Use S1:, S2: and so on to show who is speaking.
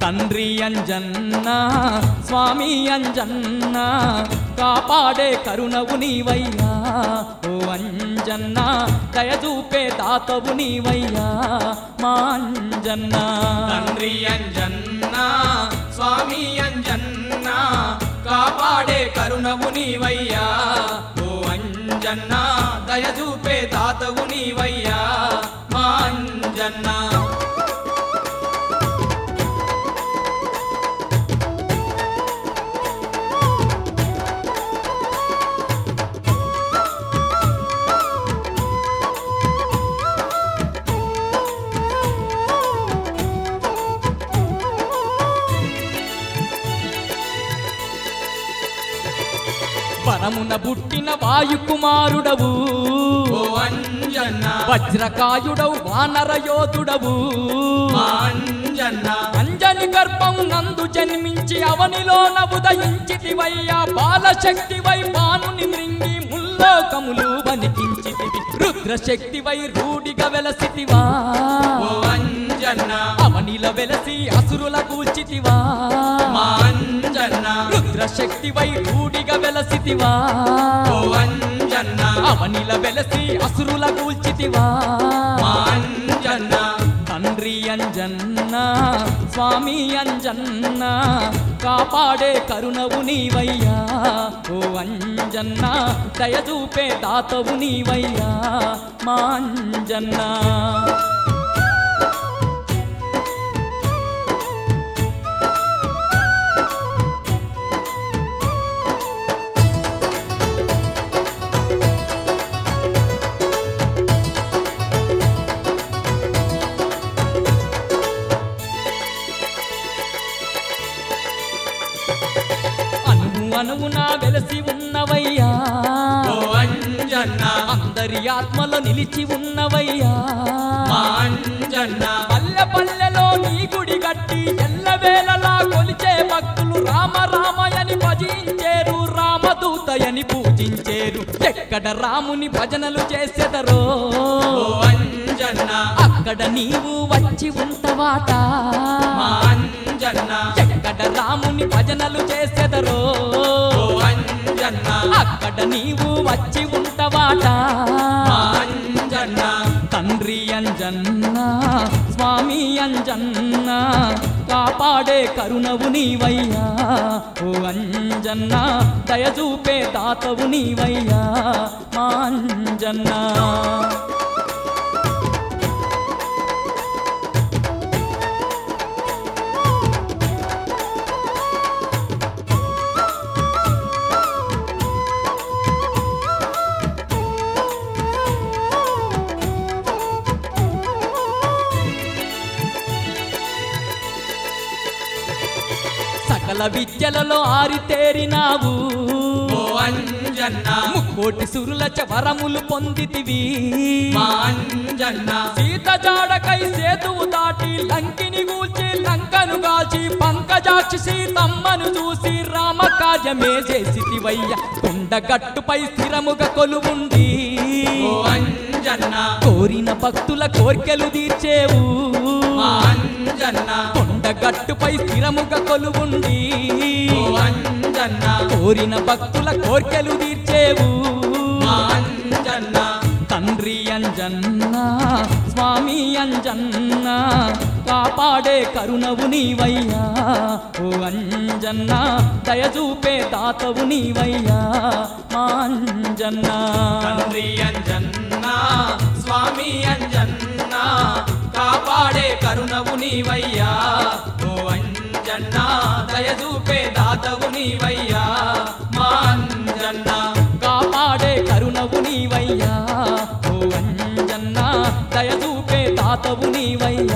S1: తండ్రి అంజన్న స్వామి అంజన్న కాపాడే కరుణవు నీవయ్యా ఓ అంజన్న దయచూపే దాతవు నీవయ్యా మా అంజన్న
S2: తండ్రి అంజన్న స్వామి అంజన్న కాపాడే కరుణవు నీవయ్యా ఓ అంజన్న దయచూపే తాతవు నీవయ్యా మా అంజన్న
S1: వరమున పుట్టిన వాయుకుమారుడవు
S2: ఓ అంజన్న
S1: వజ్రకాయుడవు వానరయోధుడవు
S2: మా అంజన్న
S1: అంజని గర్భం నందు జన్మించి అవనిలోన ఉదయించితివయ్యా బాలశక్తివై బానుని మృంగి ముల్లోకములు వణికించితివి రుద్రశక్తివై రూఢిగా వెలసితివా
S2: ఓ అంజన్న
S1: అవనిల వెలసి అసురుల కూల్చితివా
S2: మా అంజన్న
S1: రుద్రశక్తివై రూఢిగా వెలసితివా
S2: ఓ అంజన్న
S1: అవనిల వెలసి అసురుల కూల్చితివా
S2: మా అంజన్న
S1: తండ్రి అంజన్న స్వామి అంజన్న కాపాడే కరుణవు నీవయ్యా ఓ అంజన్న దయచూపే దాతవు నీవయ్యా మా అంజన్న అనువు అనువున వెలసి ఉన్నవయ్యా
S2: ఓ అంజన్న
S1: అందరి ఆత్మలో నిలిచి ఉన్నవయ్యా
S2: మా అంజన్న
S1: పల్లె పల్లెలో నీ గుడి గట్టి ఎల్లవేళలా కొలిచే భక్తులు రామ రామయని భజించేరు రామదూతయని పూజించేరు ఎక్కడ రాముని భజనలు చేసెదరో
S2: ఓ అంజన్న
S1: అక్కడ నీవు వచ్చి ఉంటవాట
S2: మా అంజన్న
S1: ఎక్కడ రాముని భజనలు చేసెదరో
S2: ఓ అంజన్న
S1: అక్కడ నీవు వచ్చి ఉంటవాట
S2: మా అంజన్న
S1: తండ్రి అంజన్న స్వామి అంజన్న కాపాడే కరుణవు నీవయ్యా ఓ అంజన్న దయచూపే దాతవు నీవయ్యా మా అంజన్న సకల విద్యలలో ఆరితేరినావు
S2: ఓ అంజన్న
S1: ముక్కోటి సురుల వరములు పొందితివి
S2: మా అంజన్న
S1: సీత జాడకై సేతువు దాటి లంకిని గూల్చి లంకను గాల్చి పంకజాక్షి సీతమ్మను చూసి రామకార్యమే చేసితివయ్య కొండగట్టుపై స్థిరముగా కొలువుండి
S2: ఓ అంజన్న
S1: కోరిన భక్తుల కోర్కెలు తీర్చేవు
S2: మా అంజన్న
S1: కొండగట్టుపై స్థిరముగా కొలువుండి
S2: ఓ అంజన్న
S1: కోరిన భక్తుల కోర్కెలు తీర్చేవు
S2: మా అంజన్న
S1: తండ్రి అంజన్న స్వామి అంజన్న కాపాడే కరుణవు నీవయ్యా ఓ అంజన్న దయచూపే దాతవు నీవయ్యా మా అంజన్న
S2: తండ్రి అంజన్న స్వామి అంజన్న కాపాడే కరుణవు నీవయ్యా ఓ అంజన్న దయచూపే దాతవు నీవయ్యా మా అంజన్న
S1: కాపాడే కరుణవు నీవయ్యా ఓ అంజన్న దయచూపే దాతవు నీవయ్యా